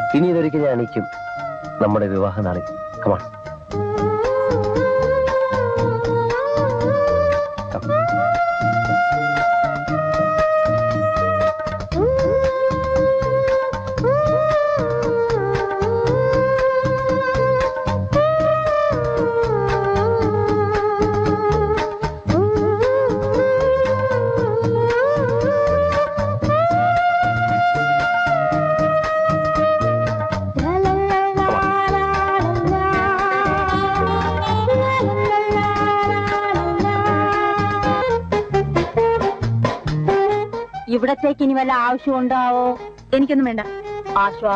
ഇനി ഇതൊരിക്കൽ ഞാൻ അണിയിക്കും നമ്മുടെ വിവാഹ നാളിൽ കമാ ഇവിടത്തേക്ക് ഇനി വല്ല ആവശ്യമുണ്ടാവോ എനിക്കൊന്നും വേണ്ട ആശ്വാ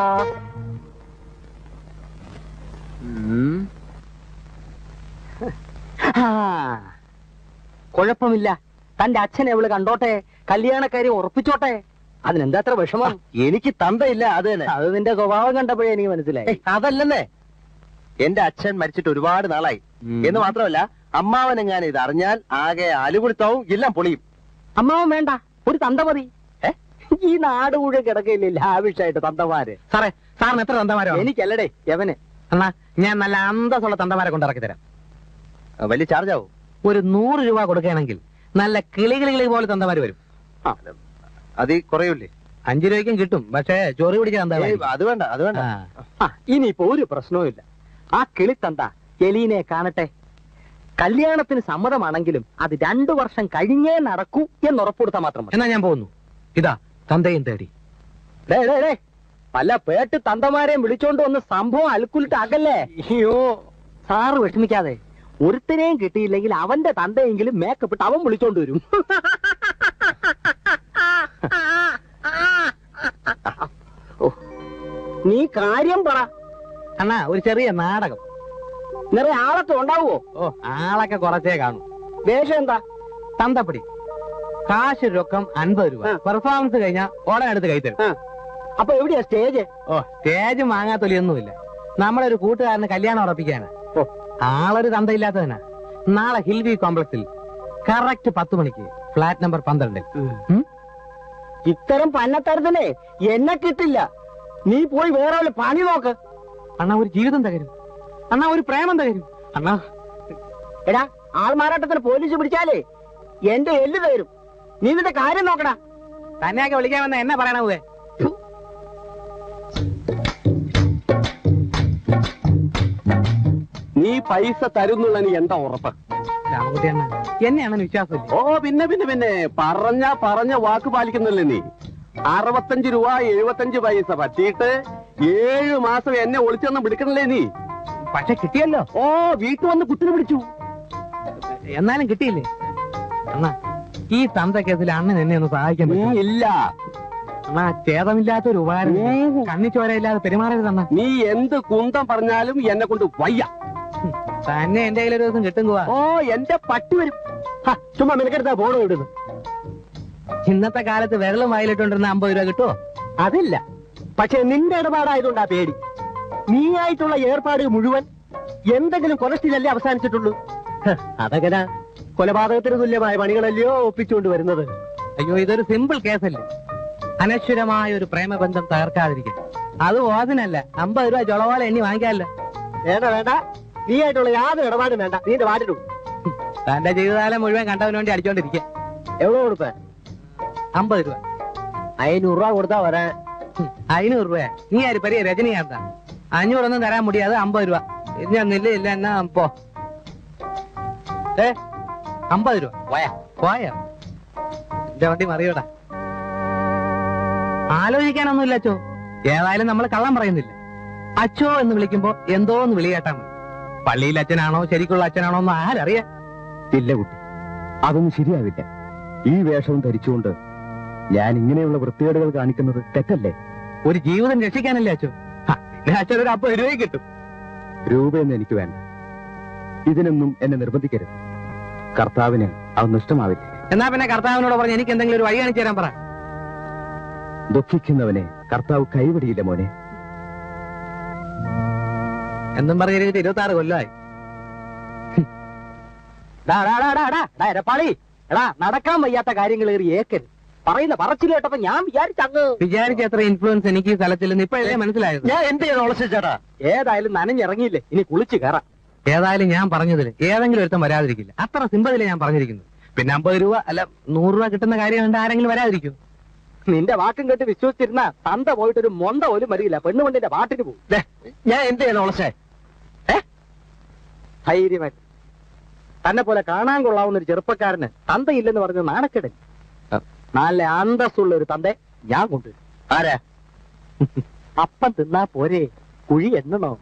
കുഴപ്പമില്ല തന്റെ അച്ഛനെ അവള് കണ്ടോട്ടെ കല്യാണക്കാരി ഉറപ്പിച്ചോട്ടെ അതിനെന്താ അത്ര വിഷമം എനിക്ക് തന്തയില്ല അത് തന്നെ അത് നിന്റെ സ്വഭാവം കണ്ടപ്പോഴേ എനിക്ക് മനസ്സിലായി അതല്ലെന്നേ എന്റെ അച്ഛൻ മരിച്ചിട്ട് ഒരുപാട് നാളായി എന്ന് മാത്രമല്ല അമ്മാവനെങ്ങാനും ഇത് അറിഞ്ഞാൽ ആകെ അലുകുടുത്താവും എല്ലാം പൊളിയും അമ്മാവൻ വേണ്ട ഒരു തന്ത മതി ഏ? ഈ നാട് മുഴുവൻ കിടക്കയില്ലേ ലാവിഷായിട്ട് തന്തമാര് സാറേ സാറിന് എത്ര തന്തമാരോ എനിക്കല്ലടേ യവന് എന്നാ ഞാൻ നല്ല അന്തസ്സുള്ള തന്തമാരെ കൊണ്ട് ഇറക്കി തരാം ആ, വലിയ ചാർജ് ആവും ഒരു നൂറ് രൂപ കൊടുക്കുകയാണെങ്കിൽ നല്ല കിളി കിളി കിളി പോലെ തന്തമാര് വരും അത് കുറയൂലേ അഞ്ചു രൂപയ്ക്കും കിട്ടും പക്ഷേ ചോറി പിടിച്ച ഏയ്, തന്തമാര് അത് വേണ്ട അത് വേണ്ട ആ. ഇനിയിപ്പോ ഒരു പ്രശ്നവും ആ കിളിത്തന്ത എലീനെ കാണട്ടെ കല്യാണത്തിന് സമ്മതമാണെങ്കിലും അത് രണ്ടു വർഷം കഴിഞ്ഞേ നടക്കൂ എന്ന് ഉറപ്പുകൊടുത്താൽ മാത്രം മതി എന്നാ ഞാൻ പോകുന്നു ഇതാ തന്തയും തേടി ഡേ, ഡേ, ഡേ. പല പേട്ട് തന്തമാരെയും വിളിച്ചോണ്ട് വന്ന് സംഭവം അൽക്കുലിട്ട് അകല്ലേ അയ്യോ സാറ് വിഷമിക്കാതെ ഒരുത്തനെയും കിട്ടിയില്ലെങ്കിൽ അവന്റെ തന്തയെങ്കിലും മേക്കപ്പ് ഇട്ട് അവൻ വിളിച്ചോണ്ട് വരും ഓ, നീ കാര്യം പറ അണ്ണാ ഒരു ചെറിയ നാടകം നിറയെ ആളൊക്കെ ഉണ്ടാവുമോ ഓ ആളൊക്കെ കുറച്ചേ കാണൂ വേഷം എന്താ തന്തപ്പടി കാശ് രൊക്കം അൻപത് രൂപ ആ. പെർഫോമൻസ് കഴിഞ്ഞാൽ ഉടനെ എടുത്ത് കൈ തരും ആ. അപ്പൊ എവിടെയാ സ്റ്റേജ് ഓ സ്റ്റേജ് മാങ്ങാത്തൊലിയൊന്നുമില്ല നമ്മുടെ ഒരു കൂട്ടുകാരന് കല്യാണം ഉറപ്പിക്കാനാ ഓ. ആളൊരു തന്തയില്ലാത്തവനാ നാളെ ഹിൽവി കോംപ്ലക്സിൽ കറക്റ്റ് പത്ത് മണിക്ക് ഫ്ലാറ്റ് നമ്പർ പന്ത്രണ്ടിൽ ഉം? ഇത്തരം പന്നത്തരത്തിനെ എന്നെ കിട്ടില്ല നീ പോയി വേറെ വല്ല പണി നോക്ക് അണ്ണാ ഒരു ജീവിതം തകരും അണ്ണാ ഒരു പ്രേമം തകരും അണ്ണാ എടാ ആൾമാറാട്ടത്തിന് പോലീസ് പിടിച്ചാലേ എന്റെ എല്ല് തരും നീ നിന്റെ കാര്യം നോക്കടാ തന്നെയൊക്കെ വിളിക്കാൻ വന്ന എന്നെ പറയണേ നീ പൈസ തരുന്നുള്ള നീ എന്താ ഉറപ്പ് രാമകുട്ടി അണ്ണ എന്നെയാണ് വിശ്വാസമില്ല ഓ പിന്നെ പിന്നെ പിന്നെ പറഞ്ഞ പറഞ്ഞ വാക്ക് പാലിക്കുന്നില്ലേ നീ അറുപത്തഞ്ച് രൂപ എഴുപത്തഞ്ച് പൈസ പറ്റിയിട്ട് ഏഴു മാസം എന്നെ ഒളിച്ചൊന്നും വിളിക്കണല്ലേ നീ പക്ഷെ കിട്ടിയല്ലോ ഓ വീട്ടിൽ വന്ന് കുത്തിനെ പിടിച്ചു എന്നാലും കിട്ടിയില്ലേ അണ്ണാ ഈ തന്ത കേസിൽ അണ്ണൻ എന്നെ ഒന്ന് സഹായിക്കാൻ നീ പറ്റുമോ? ഇല്ല അണ്ണാ ഛേദമില്ലാത്ത ഒരു ഉപകാരം ഉം. കണ്ണി ചോരയില്ലാതെ പെരുമാറരുത് അണ്ണാ നീ എന്ത് കുന്തം പറഞ്ഞാലും എന്നെ കൊണ്ട് വയ്യ തന്നെ എന്റെ കയ്യിൽ ഒരു ദിവസം കിട്ടും പോവാ ഓ എന്റെ പട്ടി വരും ഹ, ചുമ്മാ നിനക്കെടുത്താ പോണോ ഇവിടുന്ന് ഇന്നത്തെ കാലത്ത് വിരലും വായിലിട്ടുണ്ടിരുന്ന അമ്പത് രൂപ കിട്ടുമോ അതില്ല പക്ഷെ നിന്റെ ഇടപാടായതുകൊണ്ടാ പേടി നീയായിട്ടുള്ള ഏർപ്പാട് മുഴുവൻ എന്തെങ്കിലും കൊലസ്റ്റിലല്ലേ അവസാനിച്ചിട്ടുള്ളൂ ഹ, അതെങ്ങനാ കൊലപാതകത്തിന് തുല്യമായ പണികളല്ലയോ ഒപ്പിച്ചുകൊണ്ട് വരുന്നത് അയ്യോ ഇതൊരു സിമ്പിൾ കേസല്ലേ അനശ്വരമായ ഒരു പ്രേമബന്ധം തകർക്കാതിരിക്കാൻ അത് വാതിനല്ല അമ്പത് രൂപ ചുളവാളെ എണ്ണി വാങ്ങിക്കാമല്ലോ വേണ്ട വേണ്ട നീയായിട്ടുള്ള യാതൊരു ഇടപാടും വേണ്ട നീന്റെ വാറ്റിടും തന്റെ ജീവിതകാലം മുഴുവൻ കണ്ടവന് വേണ്ടി അടിച്ചോണ്ടിരിക്കുക എവിടെ കൊടുപ്പ അമ്പത് രൂപ അയ്നൂറ് രൂപ കൊടുത്താ വരാൻ ഹും, അഞ്ഞൂറ് രൂപ നീ ആര് പെരിയ രജനികാന്ത അഞ്ഞൂറൊന്നും തരാൻ മുടിയാതെ അമ്പത് രൂപ ഇല്ല ഇല്ല ഇല്ല എന്നാ പോ ഏ അമ്പത് രൂപ പോയാ പോയാ എന്റെ വണ്ടി മറിയോടാ ആലോചിക്കാനൊന്നുമില്ല അച്ചോ ഏതായാലും നമ്മൾ കള്ളം പറയുന്നില്ല അച്ചോ എന്ന് വിളിക്കുമ്പോ എന്തോ എന്ന് വിളി കേട്ടാ മതി പള്ളിയിൽ അച്ഛനാണോ ശരിക്കുള്ള അച്ഛനാണോ എന്ന് ആരറിയാ ഇല്ല കുട്ടി അതൊന്നും ശരിയാവില്ല ഈ വേഷവും ധരിച്ചുകൊണ്ട് ഞാൻ ഇങ്ങനെയുള്ള വൃത്തികേടുകൾ കാണിക്കുന്നത് തെറ്റല്ലേ ഒരു ജീവിതം രക്ഷിക്കാനല്ലേ അച്ചോ ഹ, പിന്നെ അച്ഛൻ ഒരു അമ്പത് രൂപയും കിട്ടും രൂപയൊന്നും എനിക്ക് വേണ്ട ഇതിനൊന്നും എന്നെ നിർബന്ധിക്കരുത് കർത്താവിന് അതൊന്നും ഇഷ്ടമാവില്ല എന്നാ പിന്നെ കർത്താവിനോട് പറഞ്ഞ് എനിക്ക് എന്തെങ്കിലും ഒരു വഴി കാണിച്ചു തരാൻ പറ ദുഃഖിക്കുന്നവനെ കർത്താവ് കൈവിടിയില്ല മോനെ എന്നും പറഞ്ഞിട്ട് ഇരുപത്തി ആറ് കൊല്ലമായി ഡാ, ഡാ, ഡാ, ഡാ, ഡാ, ഡാ, എരപ്പാളി എടാ നടക്കാൻ വയ്യാത്ത കാര്യങ്ങൾ ഏറി ഏക്കരുത് പറയുന്ന പറച്ചിൽ കേട്ടപ്പോ ഞാൻ വിചാരിച്ചങ്ങ് വിചാരിച്ച അത്ര ഇൻഫ്ലുവൻസ് എനിക്ക് ഈ സ്ഥലത്തില്ലെന്ന് ഇപ്പോഴല്ലേ മനസ്സിലായത് ഞാൻ എന്ത് ചെയ്യണം ചേട്ടാ ഏതായാലും നനഞ്ഞിറങ്ങിയില്ലേ ഇനി കുളിച്ചു കയറാം ഏതായാലും ഞാൻ പറഞ്ഞതിൽ ഏതെങ്കിലും ഒരുത്തം വരാതിരിക്കില്ല അത്ര സിമ്പതിലെ ഞാൻ പറഞ്ഞിരിക്കുന്നത് പിന്നെ അമ്പത് രൂപ അല്ല നൂറ് രൂപ കിട്ടുന്ന കാര്യം കണ്ട് ആരെങ്കിലും വരാതിരിക്കും നിന്റെ വാക്കും കേട്ട് വിശ്വസിച്ചിരുന്ന തന്ത പോയിട്ട് ഒരു മൊന്ത പോലും വരില്ല പെണ്ണുകൊണ്ടിന്റെ പാട്ടിന് പോകും ഞാൻ എന്ത് ചെയ്യണം ഒളശേ ധൈര്യമായിട്ട് തന്നെ പോലെ കാണാൻ കൊള്ളാവുന്ന ഒരു ചെറുപ്പക്കാരന് തന്തയില്ലെന്ന് പറഞ്ഞ നാണക്കെടൻ നല്ല അന്തസ്സുള്ള ഒരു തന്തെ ഞാൻ കൊണ്ടുവരും ആരാ അപ്പം തിന്നാ പോരെ കുഴി എന്നണോ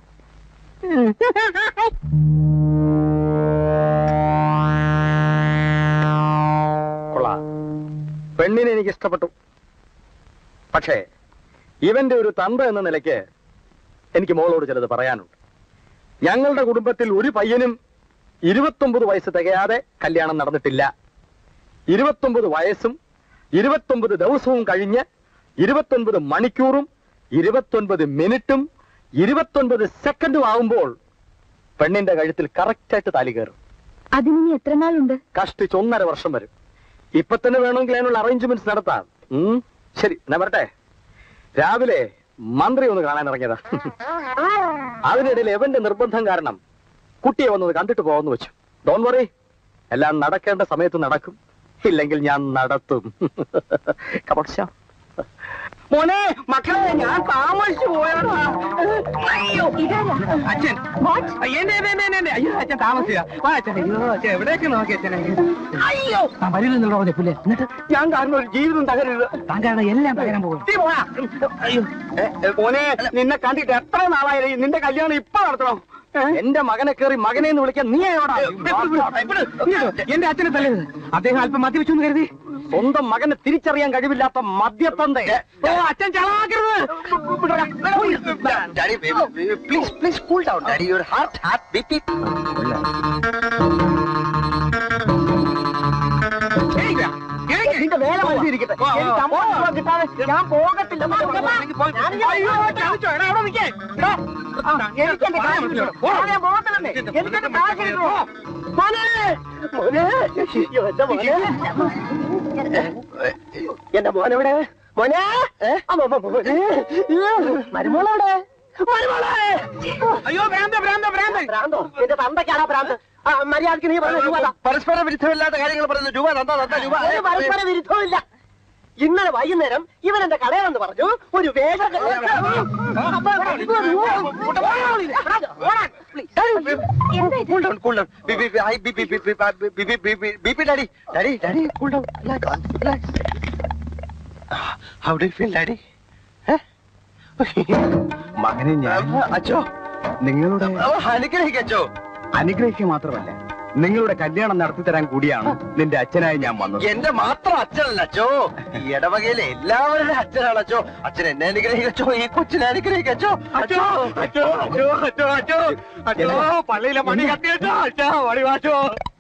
കൊള്ളാം പെണ്ണിനെ എനിക്ക് ഇഷ്ടപ്പെട്ടു പക്ഷേ ഇവന്റെ ഒരു തന്ത എന്ന നിലയ്ക്ക് എനിക്ക് മോളോട് ചിലത് പറയാനുണ്ട് ഞങ്ങളുടെ കുടുംബത്തിൽ ഒരു പയ്യനും ഇരുപത്തൊമ്പത് വയസ്സ് തികയാതെ കല്യാണം നടന്നിട്ടില്ല ഇരുപത്തൊമ്പത് വയസ്സും ഇരുപത്തൊമ്പത് ദിവസവും കഴിഞ്ഞ് ഇരുപത്തൊൻപത് മണിക്കൂറും ഇരുപത്തൊൻപത് മിനിറ്റും ഇരുപത്തൊൻപത് സെക്കൻഡും ആവുമ്പോൾ പെണ്ണിന്റെ കഴുത്തിൽ കറക്റ്റായിട്ട് താലി കയറും അതിനി എത്ര നാളുണ്ട് കഷ്ടിച്ച് ഒന്നര വർഷം വരും ഇപ്പൊ തന്നെ വേണമെങ്കിൽ അതിനുള്ള അറേഞ്ച്മെന്റ്സ് നടത്താം ഉം, ശരി എന്നാ വരട്ടെ രാവിലെ മന്ത്രി ഒന്ന് കാണാൻ ഇറങ്ങിയതാ അതിനിടയിൽ എവന്റെ നിർബന്ധം കാരണം കുട്ടിയെ വന്നത് കണ്ടിട്ട് പോകാന്ന് വെച്ചു ഡോൺ വറി എല്ലാം നടക്കേണ്ട സമയത്ത് നടക്കും ഇല്ലെങ്കിൽ ഞാൻ നടത്തും കപക്ഷ മോനെ മക്കളെ ഞാൻ താമസിച്ചു പോയടാ അയ്യോ ഇതാരാ അച്ഛൻ What? എന്നെ എന്നെ എന്നെ എന്നെ അയ്യോ അച്ഛൻ താമസിയാ വാ അച്ഛൻ അയ്യോ അച്ഛൻ എവിടേക്ക് നോക്കി അച്ഛനെ അയ്യോ ആ വരില്ലെന്നുള്ള പറഞ്ഞ പുല്ലേ എന്നിട്ട് ഞാൻ കാരണം ഒരു ജീവിതം തകരരുത് താൻ കാരണം എല്ലാം പകരാൻ പോകും നീ പോടാ. അയ്യോ ഏ, ഏ, മോനെ നിന്നെ കണ്ടിട്ട് എത്ര നാളായി നിന്റെ കല്യാണം ഇപ്പൊ നടത്തണം എന്റെ മകനെ കേറി മകനെ എന്ന് വിളിക്കാൻ നീ എവിടാ എന്റെ അച്ഛനെ തല്ലരുത് അദ്ദേഹം അല്പം മദ്യപിച്ചു എന്ന് കരുതി സ്വന്തം മകനെ തിരിച്ചറിയാൻ കഴിവില്ലാത്ത മദ്യത്തന്തെ ഓ അച്ഛൻ ചളവാക്കരുത് please please cool down daddy your heart heart beat നിന്റെ വേല മനസ്സിരിക്കട്ടെ വാ, വാ, എനിക്ക് വാ. അമ്പത് രൂപ കിട്ടാതെ ഞാൻ പോകത്തില്ല അയ്യോ, ചതിച്ചോ, എടാ, അവിടെ നിൽക്കേ. എടാ, ആ, എനിക്ക് എന്റെ കാശ് കിട്ടണം. അവിടെ ഞാൻ പോകത്തില്ലെന്നേ. എനിക്ക് എന്റെ കാശ് കിട്ടണം. മോനെ, മോനെ, അയ്യോ, എന്റെ മോനെ. എന്റെ മോനെവിടെ മോനെ അമ്മ, അമ്മ, മോനെ മരുമോളെവിടെ മരുമോളെ അയ്യോ ഭ്രാന്ത ഭ്രാന്ത ഭ്രാന്ത ഭ്രാന്തോ എന്റെ തന്തയ്ക്കാണോ ഭ്രാന്ത് ആ, മര്യാദക്ക് നീ പറഞ്ഞ രൂപ താ. പരസ്പര വിരുദ്ധമില്ലാത്ത കാര്യങ്ങൾ പറയുന്നു രൂപ തന്നാ തന്നാ രൂപ ഒരു പരസ്പര വിരുദ്ധമില്ല ഇന്നലെ വൈകുന്നേരം ഇവൻ എന്റെ കടയിലെന്ന് പറഞ്ഞു ഒരു വേഷം എന്താ ഇത് cool down cool down B B high B B B B B B B B B B daddy daddy daddy cool down relax relax how do feel daddy മകനെ ഞാൻ അച്ചോ നിങ്ങളുടെ അനുഗ്രഹിക്കച്ചോ അനുഗ്രഹിക്കുക മാത്രമല്ല നിങ്ങളുടെ കല്യാണം നടത്തി തരാൻ കൂടിയാണ് നിന്റെ അച്ഛനായി ഞാൻ വന്നത് എന്റെ മാത്രം അച്ഛനല്ല അച്ചോ ഈ ഇടവകയിലെ എല്ലാവരുടെ അച്ഛനാണ് അച്ചോ അച്ഛൻ എന്നെ അനുഗ്രഹിക്കച്ചോ ഈ കൊച്ചിനെ അനുഗ്രഹിക്കച്ചോ അച്ചോ അച്ചോ അച്ചോ അച്ചോ അച്ചോ അച്ചോ പള്ളിയിലെ മണി കത്തിയച്ചോ അച്ഛാ മണി വാച്ചോ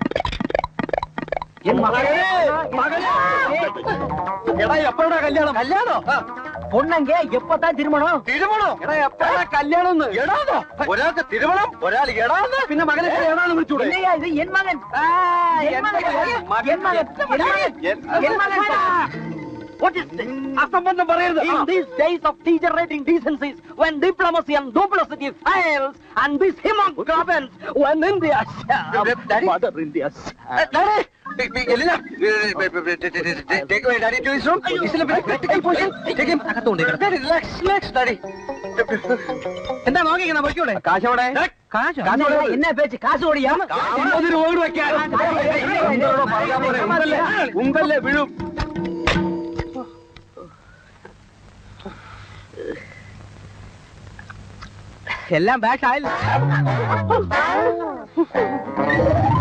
എടാ എപ്പോഴാ കല്യാണം കല്യാണോ പൊണ്ണങ്ക എപ്പത്താൻ തിരുമണം തിരുമണോ എടാ എപ്പോഴാ കല്യാണം എടാന്നോ ഒരാൾക്ക് തിരുമണം ഒരാൾ എടാന്ന് പിന്നെ മകനെ എവിടാന്ന് വിളിച്ചൂടെ ഇത് എൻ മകൻ എൻ മകൻ എൻ മകൻ എൻ മകൻ What is this? അസംബന്ധം പറയരുത് In these days of degenerating decencies, when diplomacy and duplicity fails, and this hemoglobin, when India Daddy? Mother India daddy Elina take my daddy to his room is in a critical position take him അകത്തുകൊണ്ട് കിടക്ക്. Daddy relax relax daddy എന്താ നോക്കിക്കണ പൊയ്ക്കൂടെ കാശോടെ കാശോ என்ன பேச்சு காசு ஓடியா ஐம்பது ரூபாய் வைக்க உங்கல்ல விழும் എല്ലാം ബാഷ് ആയില്ല